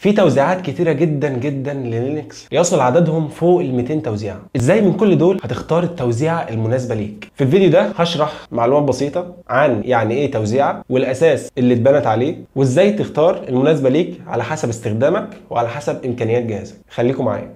في توزيعات كتيره جدا جدا للينكس يصل عددهم فوق ال 200 توزيع ازاي من كل دول هتختار التوزيعه المناسبه ليك في الفيديو ده هشرح معلومات بسيطه عن يعني ايه توزيعه والاساس اللي اتبنت عليه وازاي تختار المناسبه ليك على حسب استخدامك وعلى حسب امكانيات جهازك خليكم معايا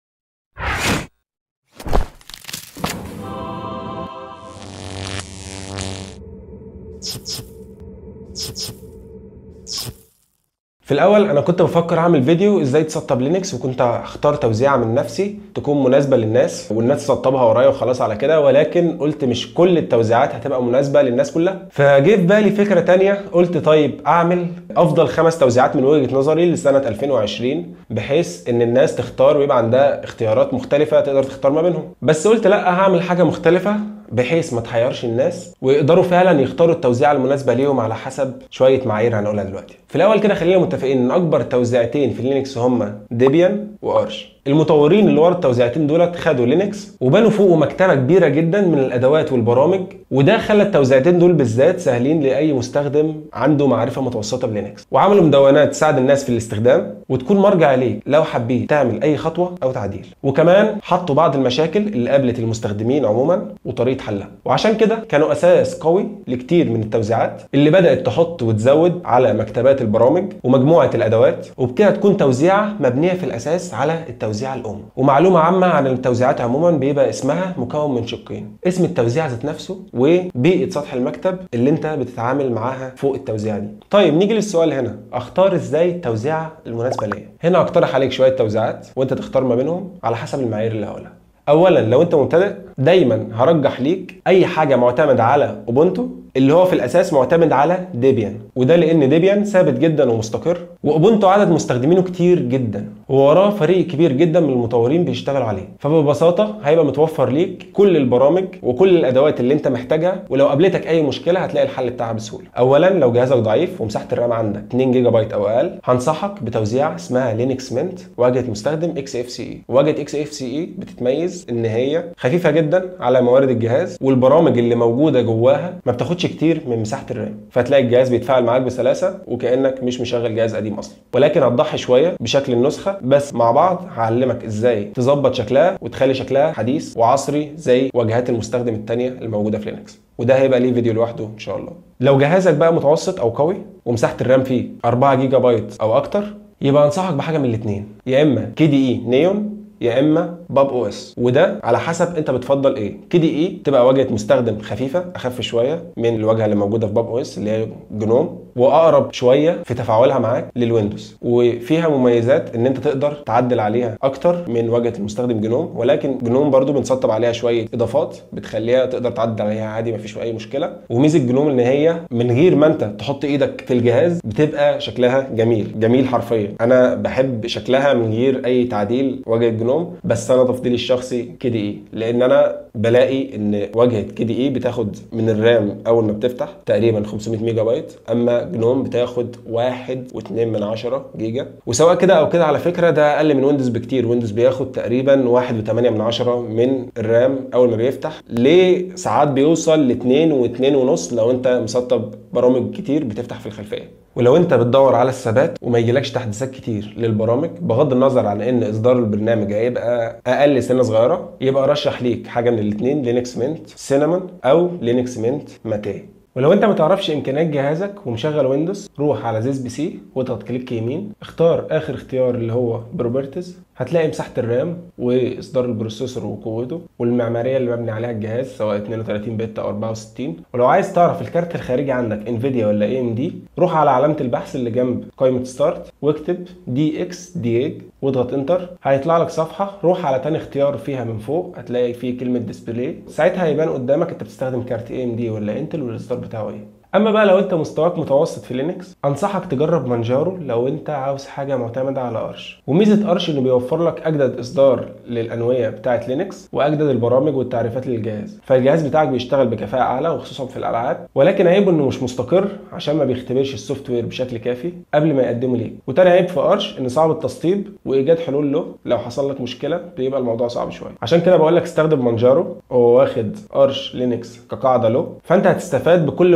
في الاول انا كنت بفكر اعمل فيديو ازاي تسطب لينكس وكنت هختار توزيعه من نفسي تكون مناسبه للناس والناس تسطبها ورايا وخلاص على كده ولكن قلت مش كل التوزيعات هتبقى مناسبه للناس كلها فجه في بالي فكره تانية قلت طيب اعمل افضل خمس توزيعات من وجهه نظري لسنه 2020 بحيث ان الناس تختار ويبقى عندها اختيارات مختلفه تقدر تختار ما بينهم بس قلت لا هعمل حاجه مختلفه بحيث ما تحيرش الناس ويقدروا فعلا يختاروا التوزيعه المناسبه ليهم على حسب شويه معايير هنقولها دلوقتي في الاول كده خلينا متفقين ان اكبر توزيعتين في لينكس هما ديبيان وارش المطورين اللي ورا التوزيعتين دولت خدوا لينكس وبنوا فوقه مكتبه كبيره جدا من الادوات والبرامج وده خلى التوزيعتين دول بالذات سهلين لاي مستخدم عنده معرفه متوسطه بلينكس وعملوا مدونات تساعد الناس في الاستخدام وتكون مرجع ليك لو حبيت تعمل اي خطوه او تعديل وكمان حطوا بعض المشاكل اللي قابلت المستخدمين عموما وطريقه حلها وعشان كده كانوا اساس قوي لكتير من التوزيعات اللي بدات تحط وتزود على مكتبات البرامج ومجموعه الادوات وبكده تكون توزيعه مبنيه في الاساس على التوزيع التوزيعه الام ومعلومه عامه عن التوزيعات عموما بيبقى اسمها مكون من شقين اسم التوزيع ذات نفسه وبيئه سطح المكتب اللي انت بتتعامل معاها فوق التوزيعه دي طيب نيجي للسؤال هنا اختار ازاي التوزيعه المناسبه ليا هنا اقترح عليك شويه توزيعات وانت تختار ما بينهم على حسب المعايير اللي هقولها اولا لو انت مبتدئ دايما هرجح ليك اي حاجه معتمده على اوبونتو اللي هو في الاساس معتمد على ديبيان وده لان ديبيان ثابت جدا ومستقر واوبونتو عدد مستخدمينه كتير جدا ووراه فريق كبير جدا من المطورين بيشتغلوا عليه فببساطه هيبقى متوفر ليك كل البرامج وكل الادوات اللي انت محتاجها ولو قابلتك اي مشكله هتلاقي الحل بتاعها بسهوله اولا لو جهازك ضعيف ومساحه الرام عندك 2 جيجا بايت او اقل هنصحك بتوزيع اسمها لينكس منت واجهه مستخدم اكس اف سي اي واجهه اكس اف سي اي بتتميز ان هي خفيفه جدا على موارد الجهاز والبرامج اللي موجوده جواها ما بتاخدش كتير من مساحه الرام فتلاقي الجهاز بيتفاعل معاك بسلاسه وكانك مش مشغل جهاز قديم اصلا ولكن هتضحي شويه بشكل النسخه بس مع بعض هعلمك ازاي تظبط شكلها وتخلي شكلها حديث وعصري زي واجهات المستخدم الثانيه الموجوده في لينكس وده هيبقى ليه فيديو لوحده ان شاء الله لو جهازك بقى متوسط او قوي ومساحه الرام فيه 4 جيجا بايت او اكتر يبقى انصحك بحاجه من الاثنين يا اما كي دي اي نيون يا اما باب او اس وده على حسب انت بتفضل ايه كي دي اي تبقى واجهه مستخدم خفيفه اخف شويه من الواجهه اللي موجوده في باب او اس اللي هي جنوم واقرب شويه في تفاعلها معاك للويندوز وفيها مميزات ان انت تقدر تعدل عليها اكتر من واجهه المستخدم جنوم ولكن جنوم برضو بنسطب عليها شويه اضافات بتخليها تقدر تعدل عليها عادي مفيش اي مشكله وميزه جنوم ان هي من غير ما انت تحط ايدك في الجهاز بتبقى شكلها جميل جميل حرفيا انا بحب شكلها من غير اي تعديل واجهه جنوم بس انا تفضيلي الشخصي كي دي اي لان انا بلاقي ان واجهه كي دي اي بتاخد من الرام اول ما بتفتح تقريبا 500 ميجا بايت اما جنوم بتاخد واحد واتنين من عشرة جيجا وسواء كده او كده على فكره ده اقل من ويندوز بكتير ويندوز بياخد تقريبا واحد وتمانية من عشرة من الرام اول ما بيفتح ليه ساعات بيوصل لاتنين واتنين ونص لو انت مسطب برامج كتير بتفتح في الخلفيه ولو انت بتدور على الثبات وما يجيلكش تحديثات كتير للبرامج بغض النظر عن ان اصدار البرنامج هيبقى اقل سنه صغيره يبقى رشح ليك حاجه من الاثنين لينكس منت سينامون او لينكس منت ماتي ولو انت ما تعرفش امكانيات جهازك ومشغل ويندوز روح على زيز بي سي واضغط كليك يمين اختار اخر اختيار اللي هو بروبرتيز هتلاقي مساحه الرام واصدار البروسيسور وقوته والمعماريه اللي مبني عليها الجهاز سواء 32 بت او 64 ولو عايز تعرف الكارت الخارجي عندك انفيديا ولا اي ام دي روح على علامه البحث اللي جنب قائمه ستارت واكتب دي اكس دييج واضغط انتر هيطلع لك صفحه روح على تاني اختيار فيها من فوق هتلاقي فيه كلمه ديسبلاي ساعتها هيبان قدامك انت بتستخدم كارت اي ام دي ولا انتل والاصدار بتاعه ايه اما بقى لو انت مستواك متوسط في لينكس انصحك تجرب مانجارو لو انت عاوز حاجه معتمده على ارش وميزه ارش انه بيوفر لك اجدد اصدار للانويه بتاعه لينكس واجدد البرامج والتعريفات للجهاز فالجهاز بتاعك بيشتغل بكفاءه اعلى وخصوصا في الالعاب ولكن عيبه انه مش مستقر عشان ما بيختبرش السوفت وير بشكل كافي قبل ما يقدمه ليك وتاني عيب في ارش ان صعب التسطيب وايجاد حلول له لو حصل لك مشكله بيبقى الموضوع صعب شويه عشان كده بقول لك استخدم مانجارو هو واخد ارش لينكس كقاعده له فانت هتستفاد بكل مميزاته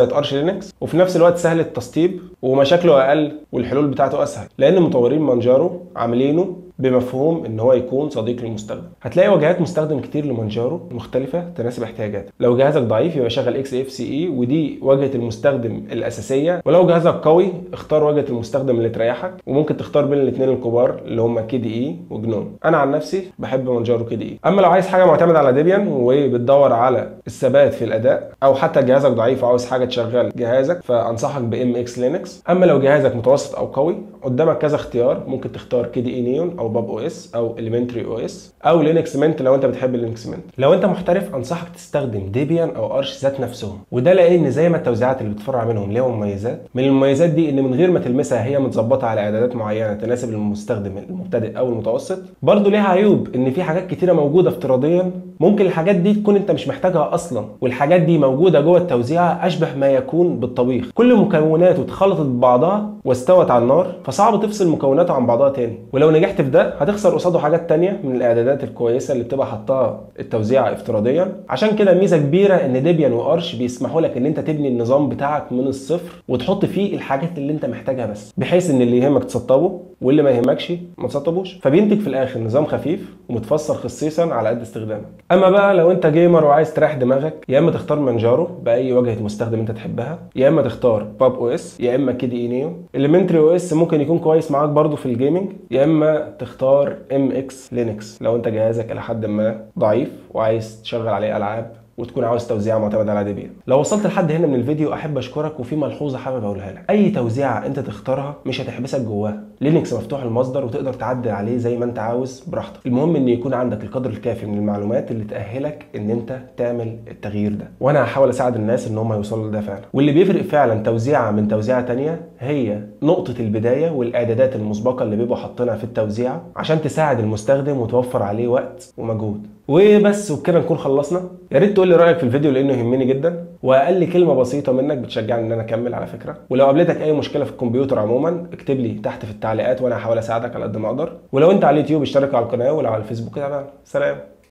وسط ارش لينكس وفي نفس الوقت سهل التسطيب ومشاكله اقل والحلول بتاعته اسهل لان مطورين مانجارو عاملينه بمفهوم ان هو يكون صديق للمستخدم هتلاقي واجهات مستخدم كتير لمانجارو مختلفه تناسب احتياجاتك لو جهازك ضعيف يبقى شغل اكس اف سي اي ودي واجهه المستخدم الاساسيه ولو جهازك قوي اختار واجهه المستخدم اللي تريحك وممكن تختار بين الاثنين الكبار اللي هم كي دي اي وجنوم انا عن نفسي بحب مانجارو كي دي اي اما لو عايز حاجه معتمده على ديبيان وبتدور على الثبات في الاداء او حتى جهازك ضعيف وعاوز حاجه تشغل جهازك فانصحك بام اكس لينكس اما لو جهازك متوسط او قوي قدامك كذا اختيار ممكن تختار كي دي اي نيون او باب او اس او اليمنتري او اس او لينكس منت لو انت بتحب لينكس منت لو انت محترف انصحك تستخدم ديبيان او ارش ذات نفسهم وده لان زي ما التوزيعات اللي بتفرع منهم ليها مميزات من المميزات دي ان من غير ما تلمسها هي متظبطه على اعدادات معينه تناسب المستخدم المبتدئ او المتوسط برضه ليها عيوب ان في حاجات كتيره موجوده افتراضيا ممكن الحاجات دي تكون انت مش محتاجها اصلا والحاجات دي موجوده جوه التوزيعه اشبه ما يكون بالطبيخ كل مكوناته اتخلطت ببعضها واستوت على النار فصعب تفصل مكوناتها عن بعضها تاني ولو نجحت في ده هتخسر قصاده حاجات تانية من الاعدادات الكويسه اللي بتبقى حطها التوزيعه افتراضيا عشان كده ميزه كبيره ان ديبيان وارش بيسمحوا لك ان انت تبني النظام بتاعك من الصفر وتحط فيه الحاجات اللي انت محتاجها بس بحيث ان اللي يهمك تسطبه واللي ما يهمكش ما تسطبوش فبينتج في الاخر نظام خفيف ومتفسر خصيصا على قد استخدامك اما بقى لو انت جيمر وعايز تريح دماغك يا اما تختار مانجارو باي واجهه مستخدم انت تحبها يا اما تختار باب او اس يا اما كي دي اي نيو اليمنتري او اس ممكن يكون كويس معاك برضو في الجيمنج يا اما تختار ام اكس لينكس لو انت جهازك الى حد ما ضعيف وعايز تشغل عليه العاب وتكون عاوز توزيعه معتمده على ديبيان لو وصلت لحد هنا من الفيديو احب اشكرك وفي ملحوظه حابب اقولها لك اي توزيعه انت تختارها مش هتحبسك جواها لينكس مفتوح المصدر وتقدر تعدل عليه زي ما انت عاوز براحتك المهم ان يكون عندك القدر الكافي من المعلومات اللي تاهلك ان انت تعمل التغيير ده وانا هحاول اساعد الناس ان هم يوصلوا لده فعلا واللي بيفرق فعلا توزيعه من توزيعه تانية هي نقطه البدايه والاعدادات المسبقه اللي بيبقوا حاطينها في التوزيعه عشان تساعد المستخدم وتوفر عليه وقت ومجهود وبس وبكده نكون خلصنا يا ريت تقول لي رايك في الفيديو لانه يهمني جدا واقل كلمه بسيطه منك بتشجعني ان انا اكمل على فكره ولو قابلتك اي مشكله في الكمبيوتر عموما اكتب لي تحت في التعليقات وانا هحاول اساعدك على قد ما اقدر ولو انت على اليوتيوب اشترك على القناه ولو على الفيسبوك تابعنا سلام